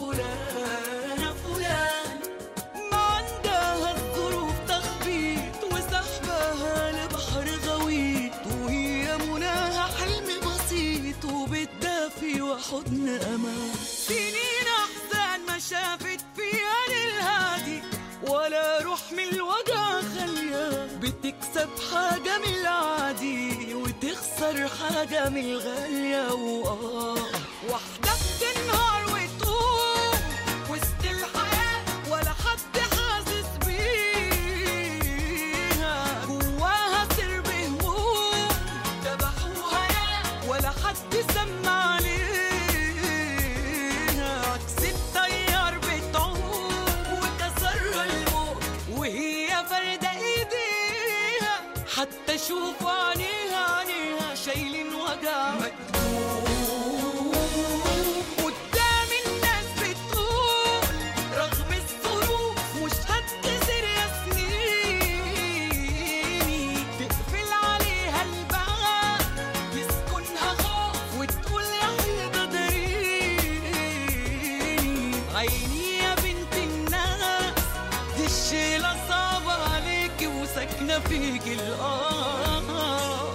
فلانة فلان ما عندها الظروف تخبيط وسحبها لبحر غويط وهي مناها حلم بسيط وبتدافي وحضن أمان سنين أحزان ما شافت فيها للهادي ولا روح من الوجع خليها بتكسب حاجة من العادي وتخسر حاجة من الغالية وآه واحدة بتنهار وتقوم وسط الحياة ولا حد حاسس بيها جواها سر بهموم ذبحوها يا ولا حد سمع عليها عكس التيار بتعوم وكسرها الموت وهي فردة ايديها حتى شوف عينيها عينيها شايلين وجع مكتوب قدام الناس بتقول رغم الظروف مش هتكسر يا سنيني تقفل عليها الباب يسكنها خوف وتقول يا حيطة داريني عيني يا بنت الناس دي الشيلة صعبة عليكي وساكنة فيكي الآه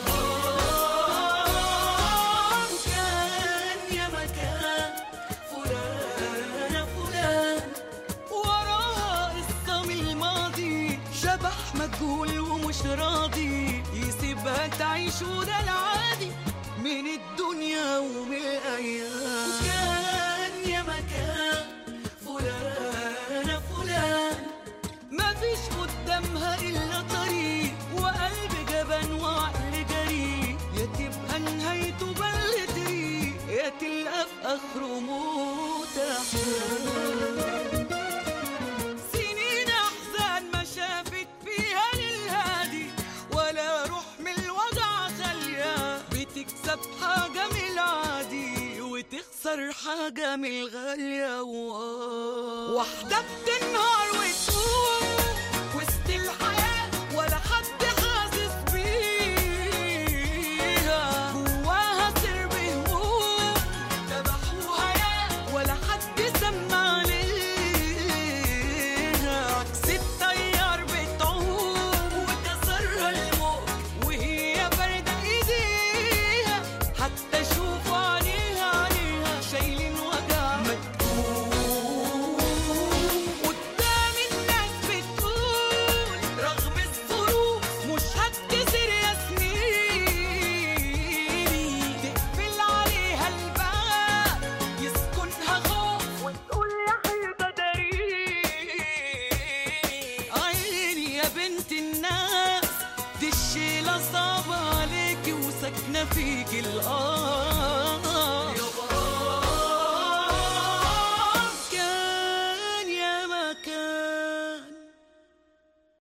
كان يا مكان فلانة فلان وراها قصة من الماضي شبح مجهول ومش راضي يسيبها تعيش وده العادي من الدنيا ومن الأيام كان يا مكان فلانة فلان مفيش قدامها إلا طريق وقلب جبان وعقل جريء يا تبقى نهايته بلدي يا تلقى في آخره موت أحلام سنين أحزان ما شافت فيها للهادي ولا روح من الوجع خالية بتكسب حاجة من العادي وتخسر حاجة من الغالية واحدة بتنهار وتقول